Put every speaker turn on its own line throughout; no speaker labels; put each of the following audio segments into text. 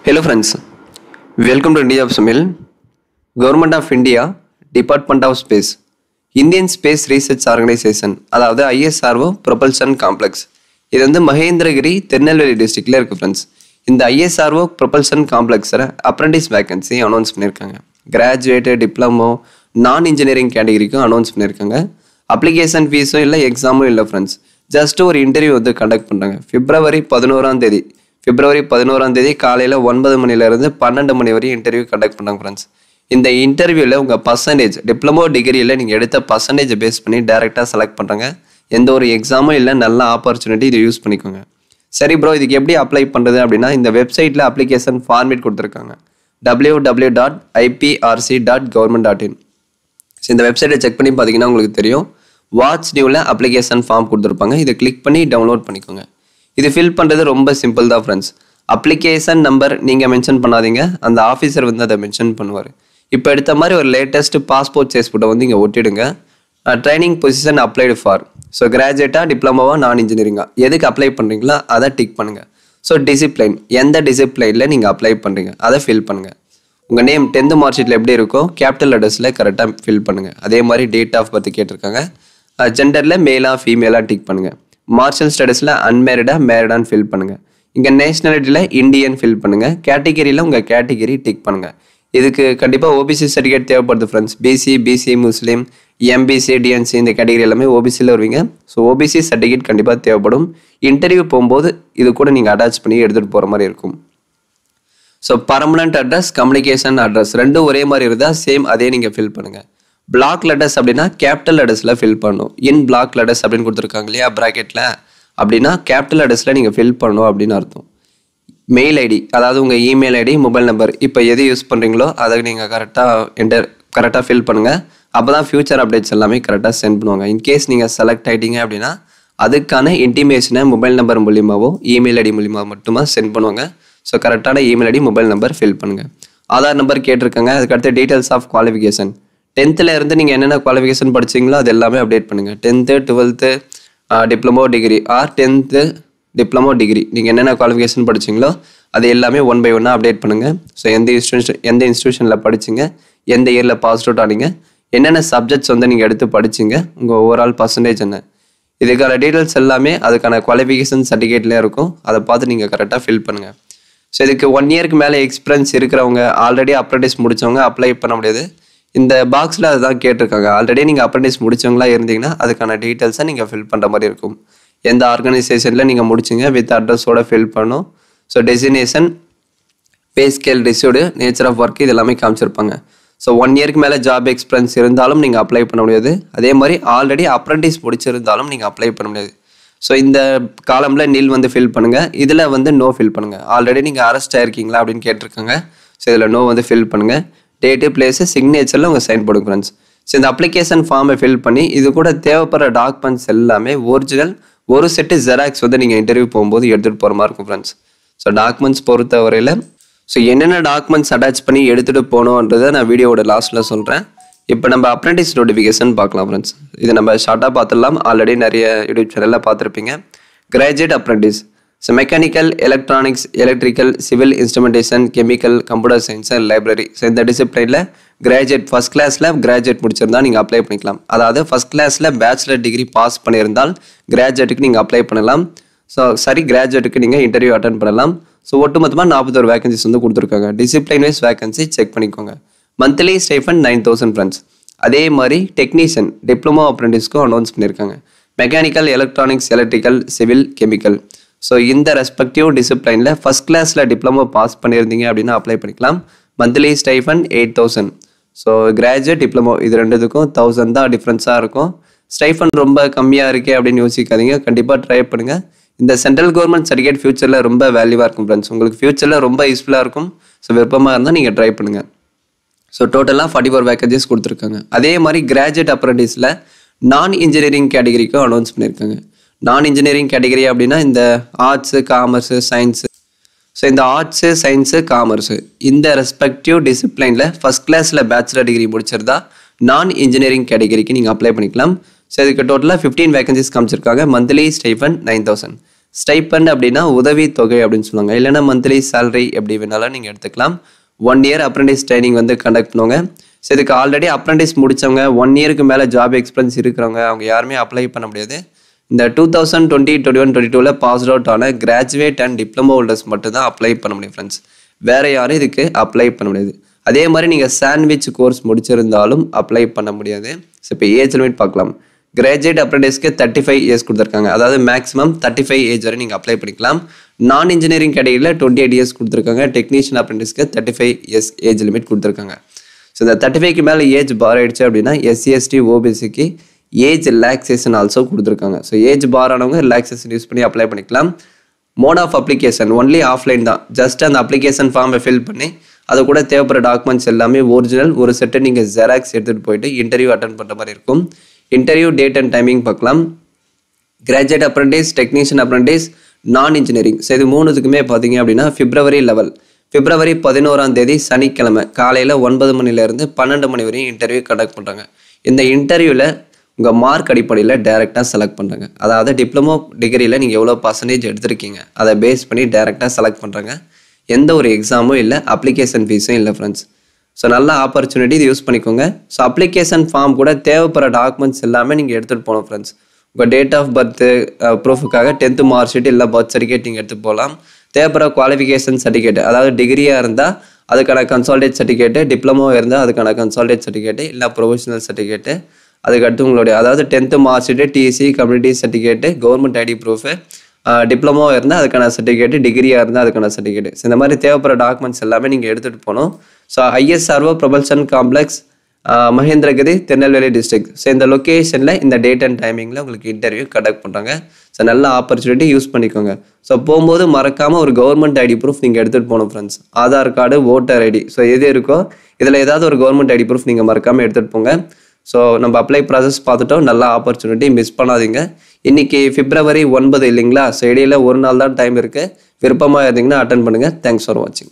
Hello friends, welcome to India of Samil. Government of India, Department of Space, Indian space research organisation அதாவது ISRO propulsion complex இது வந்து மகேந்திரகிரி திருநெல்வேலி டிஸ்ட்ரிக்டில் இருக்குது friends இந்த ISRO propulsion காம்ப்ளெக்ஸில் apprentice vacancy announce பண்ணியிருக்காங்க graduate diploma non engineering கேட்டகரிக்கும் announce பண்ணியிருக்காங்க அப்ளிகேஷன் ஃபீஸும் இல்லை எக்ஸாமும் இல்லை ஃப்ரெண்ட்ஸ் ஜஸ்ட் ஒரு இன்டர்வியூ வந்து கண்டக்ட் பண்ணுறாங்க பிப்ரவரி பதினோராம் தேதி பிப்ரவரி பதினோராம் தேதி காலையில் ஒன்பது மணிலேருந்து பன்னெண்டு மணி வரையும் இன்டர்வியூ கண்டக்ட் பண்ணாங்க ஃப்ரெண்ட்ஸ் இந்த இன்டர்வியூவில் உங்கள் பர்சன்டேஜ் டிப்ளமோ டிகிரியில் நீங்கள் எடுத்த பர்சன்டேஜ் பேஸ் பண்ணி டேரெக்டாக செலக்ட் பண்ணுறாங்க எந்த ஒரு எக்ஸாமும் இல்லை நல்ல ஆப்பர்ச்சுனிட்டி இது யூஸ் பண்ணிக்கோங்க சரி ப்ரோ இதுக்கு எப்படி அப்ளை பண்ணுறது அப்படின்னா இந்த வெப்சைட்டில் அப்ளிகேஷன் ஃபார்மேட் கொடுத்துருக்காங்க W W dot IPRC dot government dot in so இந்த வெப்சைட்டை செக் பண்ணி பார்த்தீங்கன்னா உங்களுக்கு தெரியும் வாட்ச் நியூவில் அப்ளிகேஷன் ஃபார்ம் கொடுத்துருப்பாங்க இதை கிளிக் பண்ணி டவுன்லோட் பண்ணிக்கோங்க இது ஃபில் பண்ணுறது ரொம்ப சிம்பிள் தான் ஃப்ரெண்ட்ஸ் அப்ளிகேஷன் நம்பர் நீங்கள் மென்ஷன் பண்ணாதீங்க அந்த ஆஃபீஸர் வந்து அதை மென்ஷன் பண்ணுவார் இப்போ எடுத்த மாதிரி ஒரு லேட்டஸ்ட் பாஸ்போர்ட் சைஸ் ஃபோட்டோ வந்து இங்கே ஒட்டிடுங்க training position applied for so கிராஜுவேட்டாக டிப்ளமோவா நான் இன்ஜினியரிங்கா எதுக்கு அப்ளை பண்ணுறீங்களோ அதை டிக் பண்ணுங்கள் ஸோ டிசிப்ளைன் எந்த டிசிப்ளைனில் நீங்கள் அப்ளை பண்ணுறீங்க அதை ஃபில் பண்ணுங்கள் உங்கள் நேம் டென்த்து மார்க் ஷீட்டில் எப்படி இருக்கோ கேபிட்டல் லெட்டர்ஸில் கரெக்டாக ஃபில் பண்ணுங்கள் அதே மாதிரி டேட் ஆஃப் பர்த் கேட்டிருக்காங்க ஜெண்டரில் மேலாக ஃபீமேலாக டிக் பண்ணுங்கள் மார்ஷல் ஸ்டடஸில் அன்மேரிடாக மேரிடான்னு ஃபில் பண்ணுங்கள் இங்கே நேஷ்னாலிட்டியில் இந்தியன் ஃபில் பண்ணுங்கள் கேட்டகிரியில் உங்கள் கேட்டகிரி டிக் பண்ணுங்கள் இதுக்கு கண்டிப்பாக ஓபிசி சர்டிஃபிகேட் தேவைப்படுது ஃப்ரெண்ட்ஸ் பிசி பிசி முஸ்லீம் எம்பிசி டிஎன்சி இந்த கேட்டகரி எல்லாமே ஓபிசியில் வருவீங்க ஸோ ஓபிசி சர்டிஃபிகேட் கண்டிப்பாக தேவைப்படும் இன்டர்வியூ போகும்போது இது கூட நீங்கள் அட்டாச் பண்ணி எடுத்துகிட்டு போகிற மாதிரி இருக்கும் so permanent address communication address ரெண்டும் ஒரே மாதிரி இருந்தால் சேம் அதே நீங்கள் ஃபில் பண்ணுங்கள் பிளாக் லெட்டர்ஸ் அப்படின்னா கேபிட்டல் லெட்டர்ஸில் ஃபில் பண்ணணும் இன் பிளாக் லெட்டர்ஸ் அப்படின்னு கொடுத்துருக்காங்க இல்லையா ப்ராக்கெட்டில் அப்படின்னா கேபிட்டல் லெட்டர்ஸில் நீங்கள் ஃபில் பண்ணணும் அப்படின்னு அர்த்தம் மெயில் ஐடி அதாவது உங்கள் இமெயில் ஐடி மொபைல் நம்பர் இப்போ எது யூஸ் பண்ணுறீங்களோ அதை நீங்கள் கரெக்டாக என்டர் கரெக்டாக ஃபில் பண்ணுங்கள் அப்போ தான் ஃபியூச்சர் அப்டேட்ஸ் எல்லாமே கரெக்டாக சென்ட் பண்ணுவாங்க இன்கேஸ் நீங்கள் செலக்ட் ஆகிட்டீங்க அப்படின்னா அதுக்கான இன்டிமேஷனை மொபைல் நம்பர் மூலியமாவோ இமெயில் ஐடி மூலியமாக மட்டுமா சென்ட் பண்ணுவாங்க ஸோ கரெக்டான email ID mobile number fill பண்ணுங்கள் ஆதார் நம்பர் கேட்டிருக்காங்க அதுக்கடுத்து டீட்டெயில்ஸ் ஆஃப் குவாலிஃபிகேஷன் டென்த்தில் இருந்து நீங்கள் என்னென்ன குவாலிஃபிகேஷன் படிச்சீங்களோ அது எல்லாமே அப்டேட் பண்ணுங்கள் tenth twelfth diploma degree or tenth diploma degree நீங்கள் என்னென்ன குவாலிஃபிகேஷன் படிச்சீங்களோ அது எல்லாமே ஒன் பை ஒன்னாக அப்டேட் பண்ணுங்கள் ஸோ எந்த இன்ஸ்டியூஷன் எந்த இன்ஸ்டியூஷனில் படிச்சிங்க எந்த இயரில் பாஸ் அவுட் ஆனீங்க என்னென்ன சப்ஜெக்ட்ஸ் வந்து நீங்கள் எடுத்து படிச்சிங்க உங்கள் ஓவரால் பர்சன்டேஜ் என்ன இதுக்கான டீட்டெயில்ஸ் எல்லாமே அதுக்கான குவாலிஃபிகேஷன் சர்டிஃபிகேட்லேயே இருக்கும் அதை பார்த்து நீங்கள் கரெக்டாக ஃபில் பண்ணுங்கள் ஸோ இதுக்கு ஒன் இயருக்கு மேலே எக்ஸ்பீரியன்ஸ் இருக்கிறவங்க ஆல்ரெடி அப்ரண்டிஸ் முடித்தவங்க அப்ளை பண்ண முடியாது இந்த பாக்ஸில் அதுதான் கேட்டிருக்காங்க ஆல்ரெடி நீங்கள் அப்ரண்டிஸ் முடிச்சவங்களா இருந்தீங்கன்னா அதுக்கான டீட்டெயில்ஸை நீங்கள் ஃபில் பண்ணுற மாதிரி இருக்கும் எந்த ஆர்கனைசேஷனில் நீங்கள் முடிச்சிங்க வித் அட்ரஸோட ஃபில் பண்ணும் so designation pay scale received nature of work இது எல்லாமே காமிச்சிருப்பாங்க ஸோ ஒன் இயருக்கு மேலே ஜாப் எக்ஸ்பீரியன்ஸ் இருந்தாலும் நீங்கள் அப்ளை பண்ண முடியாது அதே மாதிரி ஆல்ரெடி அப்ரண்டிஸ் முடிச்சிருந்தாலும் நீங்கள் அப்ளை பண்ண முடியாது ஸோ இந்த காலமில் நில் வந்து ஃபில் பண்ணுங்கள் இதில் வந்து நோ ஃபில் பண்ணுங்கள் ஆல்ரெடி நீங்கள் அரெஸ்ட் ஆயிருக்கீங்களா அப்படின்னு கேட்டிருக்காங்க ஸோ இதில் நோ வந்து ஃபில் பண்ணுங்கள் டேட்டு பிளேஸு சிக்னேச்சரில் உங்கள் சைன் போடுங்க ஃப்ரெண்ட்ஸ் ஸோ இந்த அப்ளிகேஷன் ஃபார்மை ஃபில் பண்ணி இது கூட தேவைப்படுற டாக்குமெண்ட்ஸ் எல்லாமே ஒரிஜினல் ஒரு செட்டு ஜெராக்ஸ் வந்து நீங்கள் இன்டர்வியூ போகும்போது எடுத்துகிட்டு போகிற மாதிரி இருக்கும் ஃப்ரெண்ட்ஸ் ஸோ டாக்குமெண்ட்ஸ் பொறுத்த வரையில் ஸோ என்னென்ன டாக்குமெண்ட்ஸ் அட்டாச் பண்ணி எடுத்துகிட்டு போகணுன்றதை நான் வீடியோவோட லாஸ்ட்டில் சொல்கிறேன் இப்போ நம்ம அப்ரண்டிஸ் நோட்டிஃபிகேஷன் பார்க்கலாம் ஃப்ரெண்ட்ஸ் இது நம்ம ஷார்ட்டாக பார்த்துடலாம் ஆல்ரெடி நிறைய யூடியூப் சேனலில் பார்த்துருப்பீங்க graduate apprentice so mechanical electronics electrical civil instrumentation chemical computer science and library so இந்த டிசிப்ளினில் கிராஜுவேட் ஃபஸ்ட் கிளாஸில் கிராஜுவேட் முடிச்சிருந்தா நீங்கள் அப்ளை பண்ணிக்கலாம் அதாவது ஃபஸ்ட் கிளாஸில் பேச்சுலர் டிகிரி பாஸ் பண்ணியிருந்தால் கிராஜுவேட்டுக்கு நீங்கள் அப்ளை பண்ணலாம் ஸோ சரி கிராஜுவேட்டுக்கு நீங்கள் இன்டர்வியூ அட்டன் பண்ணலாம் ஸோ ஒட்டுமொத்தமாக நாற்பத்தொரு வேகன்சிஸ் வந்து கொடுத்துருக்காங்க டிசிப்ளின் வைஸ் வேகன்சி செக் பண்ணிக்கோங்க monthly stipend nine thousand friends அதே மாதிரி டெக்னீஷியன் டிப்ளமோ அப்ரெண்டிஸ்க்கும் அனௌன்ஸ் பண்ணியிருக்காங்க mechanical electronics electrical civil chemical so இந்த ரெஸ்பெக்டிவ் டிசிப்ளைனில் ஃபஸ்ட் கிளாஸில் டிப்ளமோ பாஸ் பண்ணியிருந்தீங்க அப்படின்னா அப்ளை பண்ணிக்கலாம் monthly stipend eight thousand so graduate diploma இது ரெண்டுத்துக்கும் தௌசண்ட் தான் டிஃப்ரென்ஸாக இருக்கும் ஸ்டைஃபன் ரொம்ப கம்மியாக இருக்கே அப்படின்னு யோசிக்காதீங்க கண்டிப்பாக ட்ரை பண்ணுங்கள் இந்த சென்ட்ரல் கவர்மெண்ட் சர்டிஃபிகேட் ஃபியூச்சரில் ரொம்ப வேல்யூவாக இருக்கும் ஃப்ரெண்ட்ஸ் உங்களுக்கு ஃபியூச்சரில் ரொம்ப யூஸ்ஃபுல்லாக இருக்கும் ஸோ விருப்பமாக இருந்தால் நீங்கள் ட்ரை பண்ணுங்கள் ஸோ டோட்டலாக ஃபார்ட்டி ஃபோர் வேக்கேஜஸ் கொடுத்துருக்காங்க அதே மாதிரி கிராஜுவேட் அப்ரண்டிஸில் நான் இன்ஜினியரிங் கேட்டகரிக்கும் அனௌன்ஸ் பண்ணியிருக்காங்க நான் இன்ஜினியரிங் கேட்டகரி அப்படின்னா இந்த ஆர்ட்ஸு காமர்ஸு சயின்ஸு ஸோ இந்த ஆர்ட்ஸு சயின்ஸு காமர்ஸு இந்த ரெஸ்பெக்டிவ் டிசிப்ளைனில் ஃபஸ்ட் கிளாஸில் பேச்சுலர் டிகிரி முடிச்சிருந்தா நான் இன்ஜினியரிங் கேட்டகரிக்கு நீங்கள் அப்ளை பண்ணிக்கலாம் ஸோ இதுக்கு டோட்டலாக ஃபிஃப்டீன் வேகன்சிஸ் காமிச்சிருக்காங்க monthly stipend nine thousand stipend அப்படின்னா உதவி தொகை அப்படின்னு சொல்லுவாங்க இல்லைன்னா மந்த்லி சேலரி எப்படி வேணாலும் நீங்கள் எடுத்துக்கலாம் ஒன் இயர் அப்ரண்டிஸ் ட்ரைனிங் வந்து கண்டக்ட் பண்ணுவாங்க ஸோ இதுக்கு ஆல்ரெடி அப்ரண்டிஸ் முடித்தவங்க ஒன் இயருக்கு மேலே ஜாப் எக்ஸ்பீரியன்ஸ் இருக்கிறவங்க அவங்க யாருமே அப்ளை பண்ண முடியாது இந்த two thousand twenty twenty one twenty டூவில் பாஸ்ட் அவுட் ஆன கிராஜுவேட் அண்ட் டிப்ளமோ ஹோல்டர்ஸ் மட்டும் தான் அப்ளை பண்ண முடியும் ஃப்ரெண்ட்ஸ் வேறு யாரும் இதுக்கு அப்ளை பண்ண முடியாது அதே மாதிரி நீங்கள் சாண்ட்விச் கோர்ஸ் முடிச்சிருந்தாலும் அப்ளை பண்ண முடியாது ஸோ இப்போ ஏஜ் லிமிட் பார்க்கலாம் கிராஜுவேட் அப்ரண்டிஸ்க்கு தேர்ட்டி ஃபைவ் இயர்ஸ் கொடுத்துருக்காங்க அதாவது மேக்ஸிமம் தேர்ட்டி ஃபைவ் ஏஜ் வரை நீங்கள் அப்ளை பண்ணிக்கலாம் நான் இன்ஜினியரிங் கேட்டகரியில் டுவெண்ட்டி எயிட் இயர்ஸ் கொடுத்துருக்காங்க டெக்னீஷியன் அப்ரண்டிஸ்க்கு thirty five years age limit கொடுத்துருக்காங்க ஸோ இந்த தேர்ட்டி ஃபைவ்க்கு மேலே ஏஜ் பார் ஆயிடுச்சு அப்படின்னா எஸ்சி எஸ்டி ஓபிசிக்கு ஏஜ் ரிலாக்ஸேஷன் ஆல்சோ கொடுத்துருக்காங்க ஸோ ஏஜ் பார் ஆனவங்க ரிலாக்ஸேஷன் யூஸ் பண்ணி அப்ளை பண்ணிக்கலாம் mode of application only offline தான் ஜஸ்ட் அந்த அப்ளிகேஷன் ஃபார்மை ஃபில் பண்ணி அது கூட தேவைப்படுற டாக்குமெண்ட்ஸ் எல்லாமே ஒரிஜினல் ஒரு செட்டை நீங்கள் ஜெராக்ஸ் எடுத்துகிட்டு போயிட்டு இன்டர்வியூ அட்டன் பண்ணுற மாதிரி இருக்கும் இன்டர்வியூ டேட் அண்ட் டைமிங் பார்க்கலாம் graduate apprentice technician apprentice non engineering so இது மூணுத்துக்குமே பார்த்தீங்க அப்படின்னா பிப்ரவரி லெவல் பிப்ரவரி பதினோராம் தேதி சனிக்கிழமை காலையில் ஒன்பது மணிலேருந்து பன்னெண்டு மணி வரையும் இன்டர்வியூ கண்டக்ட் பண்ணுறாங்க இந்த இன்டர்வியூவில் உங்கள் மார்க் அடிப்படையில் டேரெக்டாக செலக்ட் பண்ணுறாங்க அதாவது டிப்ளமோ டிகிரியில் நீங்கள் எவ்வளோ பர்சன்டேஜ் எடுத்திருக்கீங்க அதை பேஸ் பண்ணி டேரெக்டாக செலக்ட் பண்ணுறாங்க எந்த ஒரு எக்ஸாமும் இல்லை அப்ளிகேஷன் ஃபீஸும் இல்லை ஃப்ரெண்ட்ஸ் ஸோ நல்ல ஆப்பர்ச்சுனிட்டி இது யூஸ் பண்ணிக்கோங்க ஸோ அப்ளிகேஷன் ஃபார்ம் கூட தேவைப்படுற டாக்குமெண்ட்ஸ் எல்லாமே நீங்கள் எடுத்துகிட்டு போகணும் ஃப்ரெண்ட்ஸ் உங்கள் டேட் ஆஃப் பர்த்து ப்ரூஃபுக்காக டென்த்து மார்க் ஷீட் இல்லை பர்த் சர்டிஃபிகேட் நீங்கள் எடுத்து போகலாம் தேவைப்படுற குவாலிஃபிகேஷன் சர்டிஃபிகேட் அதாவது டிகிரியாக இருந்தால் அதுக்கான கன்சால்டேட் சர்டிஃபிகேட்டு டிப்ளமோ இருந்தால் அதுக்கான கன்சால்டேட் சர்டிஃபிகேட்டு இல்லை ப்ரொஃபஷனல் சர்டிஃபிகேட்டு அதுக்கடுத்து உங்களுடைய அதாவது tenth mark sheet TC community certificate government ID proof diploma இருந்தால் அதுக்கான சர்டிஃபிகேட்டு டிகிரியாக இருந்தால் அதுக்கான சர்டிஃபிகேட் ஸோ இந்த மாதிரி தேவைப்படுற டாக்குமெண்ட்ஸ் எல்லாமே நீங்கள் எடுத்துகிட்டு போகணும் so ISRO propulsion complex Mahendragiri Tirunelveli district so இந்த லொக்கேஷனில் இந்த டேட் அண்ட் டைமிங்கில் உங்களுக்கு இன்டர்வியூ கண்டக்ட் பண்ணுறாங்க ஸோ நல்ல ஆப்பர்ச்சுனிட்டி யூஸ் பண்ணிக்கோங்க ஸோ போகும்போது மறக்காமல் ஒரு கவர்மெண்ட் ஐடி ப்ரூஃப் நீங்கள் எடுத்துகிட்டு போகணும் friends Aadhaar card voter ID so எது இருக்கோ இதில் ஏதாவது ஒரு கவர்மெண்ட் ஐடி ப்ரூஃப் நீங்கள் மறக்காமல் எடுத்துகிட்டு போங்க ஸோ நம்ம அப்ளை ப்ராசஸ் பார்த்துட்டோம் நல்ல ஆப்பர்ச்சுனிட்டி மிஸ் பண்ணாதீங்க இன்னைக்கு பிப்ரவரி ஒன்பது இல்லைங்களா ஸோ இடையில ஒரு நாள் தான் டைம் இருக்குது விருப்பமாக இருந்தீங்கன்னா அட்டன் பண்ணுங்கள் தேங்க்ஸ் ஃபார் வாட்சிங்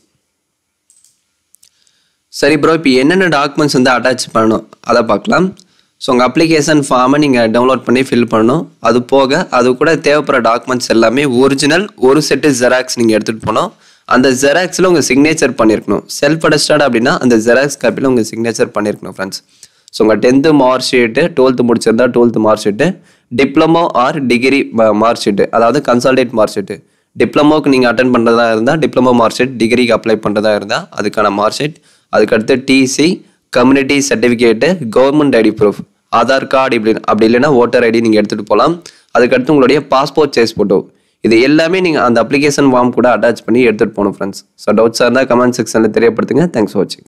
சரி ப்ரோ இப்போ என்னென்ன டாக்குமெண்ட்ஸ் வந்து அட்டாச் பண்ணணும் அதை பார்க்கலாம் ஸோ உங்கள் அப்ளிகேஷன் ஃபார்மை நீங்கள் டவுன்லோட் பண்ணி ஃபில் பண்ணணும் அது போக அது கூட தேவைப்படுற டாக்குமெண்ட்ஸ் எல்லாமே ஒரிஜினல் ஒரு செட்டு ஜெராக்ஸ் நீங்கள் எடுத்துகிட்டு போகணும் அந்த ஜெராக்ஸில் உங்கள் சிக்னேச்சர் பண்ணியிருக்கணும் செல்ஃப் அடஸ்டட் அப்படின்னா அந்த ஜெராக்ஸ் காப்பியில் உங்கள் சிக்னேச்சர் பண்ணியிருக்கணும் ஃப்ரெண்ட்ஸ் ஸோ உங்கள் டென்த்து மார்க் ஷீட்டு டுவெல்த்து முடிச்சிருந்தா twelfth mark sheet diploma or degree mark sheet அதாவது கன்சல்டேட் மார்க் ஷீட்டு டிப்ளமோக்கு நீங்கள் அட்டன் பண்ணுறதா இருந்தால் டிப்ளமோ மார்க் ஷீட் டிகிரிக்கு அப்ளை பண்ணுறதா இருந்தால் அதுக்கான மார்க் ஷீட் அதுக்கடுத்து TC community certificate government ID proof Aadhaar card இப்படி அப்படி இல்லைன்னா ஓட்டர் ஐடி நீங்கள் எடுத்துகிட்டு போகலாம் அதுக்கடுத்து உங்களுடைய பாஸ்போர்ட் சைஸ் ஃபோட்டோ இது எல்லாமே நீங்கள் அந்த அப்ளிகேஷன் ஃபார்ம் கூட அட்டாச் பண்ணி எடுத்துகிட்டு போகணும் ஃப்ரெண்ட்ஸ் ஸோ டவுட்ஸாக இருந்தால் கமெண்ட் செக்ஷனில் தெரியப்படுத்துங்க தேங்க்ஸ் ஃபார் வாட்சிங்